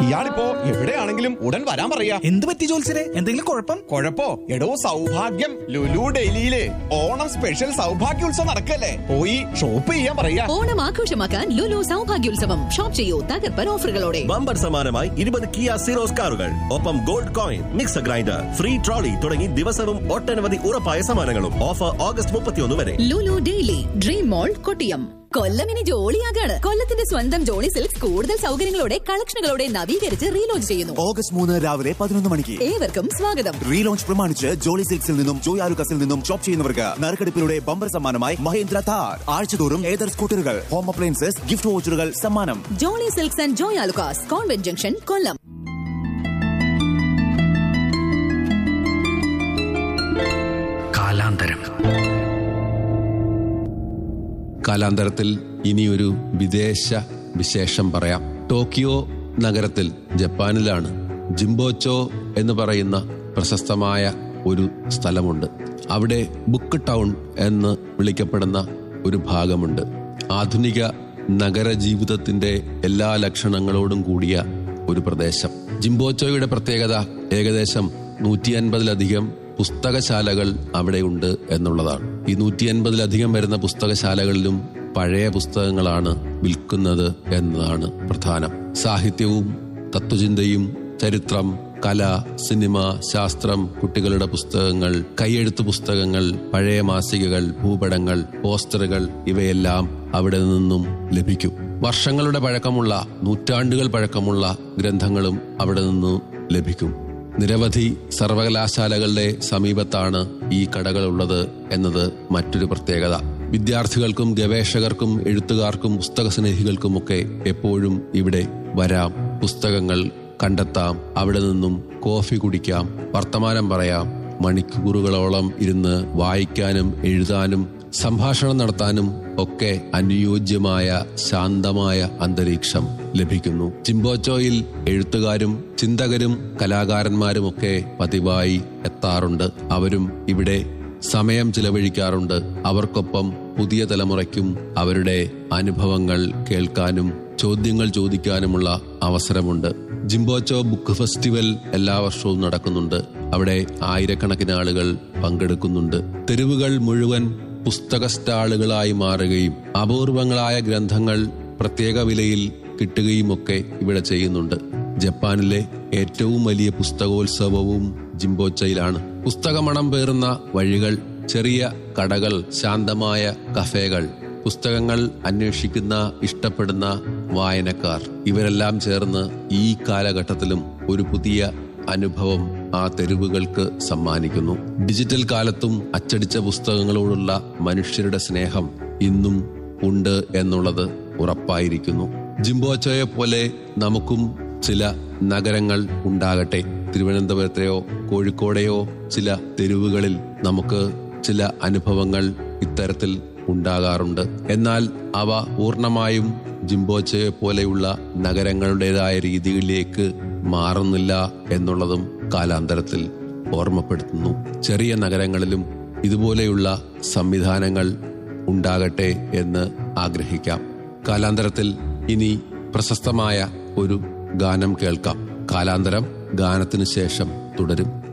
ഇയാളിപ്പോ എവിടെയാണെങ്കിലും ഉടൻ വരാൻ പറയാ എന്ത് പറ്റി ജോത്സരെ എന്തെങ്കിലും കുഴപ്പം കൊഴപ്പോ എടോ സൗഭാഗ്യം ലുലു ഡൽഹിയില് ഓണം സ്പെഷ്യൽ സൗഭാഗ്യോത്സവം നടക്കല്ലേ പോയി ഷോപ്പ് ചെയ്യാൻ പറയാ ഓണം ആഘോഷമാക്കാൻ ലുലു സൗഭാഗ്യോത്സവം ഷോപ്പ് ചെയ്യൂ തകർപ്പൻ ഓഫറുകളോടെ ബമ്പർ സമ്മാനമായി ഇരുപത് കിയ സീറോസ് കാറുകൾ ഒപ്പം gold coin mixer grinder free trolley തുടങ്ങി ദിവസവും ഒട്ടനവധി ഉറപ്പായ സമ്മാനങ്ങളും ഓഫർ ഓഗസ്റ്റ് മുപ്പത്തിയൊന്ന് വരെ Lulu daily dream mall Kottiyam Kollam ഇനി ജോളിയാകാണ് കൊല്ലത്തിന്റെ സ്വന്തം ജോളി സിൽക്സ് കൂടുതൽ സൗകര്യങ്ങളോടെ കളക്ഷനുകളോടെ നവീകരിച്ച് റീലോഞ്ച് ചെയ്യുന്നു ഓഗസ്റ്റ് മൂന്ന് രാവിലെ പതിനൊന്ന് മണിക്ക് ഏവർക്കും സ്വാഗതം റീലോഞ്ച് പ്രമാണിച്ച് ജോളി സിൽക്സിൽ നിന്നും ജോയ് ആലുക്കസിൽ നിന്നും ഷോപ്പ് ചെയ്യുന്നവർക്ക് നറുക്കെടുപ്പിലൂടെ ബമ്പർ സമ്മാനമായി മഹേന്ദ്ര താർ ആഴ്ചതോറും ഏതർ സ്കൂട്ടറുകൾ ഹോം അപ്ലയൻസസ് ഗിഫ്റ്റ് വോച്ചറുകൾ സമ്മാനം Jolly Silks and Joy Alukkas convent junction Kollam കാലാന്തരം കാലാന്തരത്തിൽ ഇനിയൊരു വിദേശ വിശേഷം പറയാം ടോക്കിയോ നഗരത്തിൽ ജപ്പാനിലാണ് ജിംബോച്ചോ എന്ന് പറയുന്ന പ്രശസ്തമായ ഒരു സ്ഥലമുണ്ട് അവിടെ ബുക്ക് ടൗൺ എന്ന് വിളിക്കപ്പെടുന്ന ഒരു ഭാഗമുണ്ട് ആധുനിക നഗര ജീവിതത്തിന്റെ എല്ലാ ലക്ഷണങ്ങളോടും കൂടിയ ഒരു പ്രദേശം ജിംബോച്ചോയുടെ പ്രത്യേകത ഏകദേശം നൂറ്റി അൻപതിലധികം പുസ്തകശാലകൾ അവിടെയുണ്ട് എന്നുള്ളതാണ് ഈ നൂറ്റി അൻപതിലധികം വരുന്ന പുസ്തകശാലകളിലും പഴയ പുസ്തകങ്ങളാണ് വിൽക്കുന്നത് എന്നതാണ് പ്രധാനം സാഹിത്യവും തത്വചിന്തയും ചരിത്രം കല സിനിമ ശാസ്ത്രം കുട്ടികളുടെ പുസ്തകങ്ങൾ കൈയെഴുത്ത് പുസ്തകങ്ങൾ പഴയ മാസികകൾ ഭൂപടങ്ങൾ പോസ്റ്ററുകൾ ഇവയെല്ലാം അവിടെ നിന്നും ലഭിക്കും വർഷങ്ങളുടെ പഴക്കമുള്ള നൂറ്റാണ്ടുകൾ പഴക്കമുള്ള ഗ്രന്ഥങ്ങളും അവിടെ നിന്ന് ലഭിക്കും നിരവധി സർവകലാശാലകളുടെ സമീപത്താണ് ഈ കടകളുള്ളത് എന്നത് മറ്റൊരു പ്രത്യേകത വിദ്യാർത്ഥികൾക്കും ഗവേഷകർക്കും എഴുത്തുകാർക്കും പുസ്തക സ്നേഹികൾക്കുമൊക്കെ എപ്പോഴും ഇവിടെ വരാം പുസ്തകങ്ങൾ കണ്ടെത്താം അവിടെ നിന്നും കോഫി കുടിക്കാം വർത്തമാനം പറയാം മണിക്കൂറുകളോളം ഇരുന്ന് വായിക്കാനും എഴുതാനും സംഭാഷണം നടത്താനും ഒക്കെ അനുയോജ്യമായ ശാന്തമായ അന്തരീക്ഷം ലഭിക്കുന്നു ചിമ്പോച്ചോയിൽ എഴുത്തുകാരും ചിന്തകരും കലാകാരന്മാരുമൊക്കെ പതിവായി എത്താറുണ്ട് അവരും ഇവിടെ സമയം ചിലവഴിക്കാറുണ്ട് അവർക്കൊപ്പം പുതിയ തലമുറയ്ക്കും അവരുടെ അനുഭവങ്ങൾ കേൾക്കാനും ചോദ്യങ്ങൾ ചോദിക്കാനുമുള്ള അവസരമുണ്ട് ജിംബോച്ചോ ബുക്ക് ഫെസ്റ്റിവൽ എല്ലാ വർഷവും നടക്കുന്നുണ്ട് അവിടെ ആയിരക്കണക്കിന് ആളുകൾ പങ്കെടുക്കുന്നുണ്ട് തെരുവുകൾ മുഴുവൻ പുസ്തക സ്റ്റാളുകളായി മാറുകയും അപൂർവങ്ങളായ ഗ്രന്ഥങ്ങൾ പ്രത്യേക വിലയിൽ കിട്ടുകയുമൊക്കെ ഇവിടെ ചെയ്യുന്നുണ്ട് ജപ്പാനിലെ ഏറ്റവും വലിയ പുസ്തകോത്സവവും ജിംബോച്ചയിലാണ് പുസ്തകമണം പേറുന്ന വഴികൾ ചെറിയ കടകൾ ശാന്തമായ കഫേകൾ പുസ്തകങ്ങൾ അന്വേഷിക്കുന്ന ഇഷ്ടപ്പെടുന്ന വായനക്കാർ ഇവരെല്ലാം ചേർന്ന് ഈ കാലഘട്ടത്തിലും ഒരു പുതിയ അനുഭവം ആ തെരുവുകൾക്ക് സമ്മാനിക്കുന്നു ഡിജിറ്റൽ കാലത്തും അച്ചടിച്ച പുസ്തകങ്ങളോടുള്ള മനുഷ്യരുടെ സ്നേഹം ഇന്നും ഉണ്ട് എന്നുള്ളത് ഉറപ്പായിരിക്കുന്നു ജിംബോച്ചോയെ പോലെ നമുക്കും ചില നഗരങ്ങൾ ഉണ്ടാകട്ടെ തിരുവനന്തപുരത്തെയോ കോഴിക്കോടെയോ ചില തെരുവുകളിൽ നമുക്ക് ചില അനുഭവങ്ങൾ ഇത്തരത്തിൽ ഉണ്ടാകാറുണ്ട് എന്നാൽ അവ പൂർണ്ണമായും ജിംബോച്ചയെ പോലെയുള്ള നഗരങ്ങളുടേതായ രീതികളിലേക്ക് മാറുന്നില്ല എന്നുള്ളതും കാലാന്തരത്തിൽ ഓർമ്മപ്പെടുത്തുന്നു ചെറിയ നഗരങ്ങളിലും ഇതുപോലെയുള്ള സംവിധാനങ്ങൾ ഉണ്ടാകട്ടെ എന്ന് ആഗ്രഹിക്കാം കാലാന്തരത്തിൽ ഇനി പ്രശസ്തമായ ഒരു ഗാനം കേൾക്കാം കാലാന്തരം ഗാനത്തിനു ശേഷം തുടരും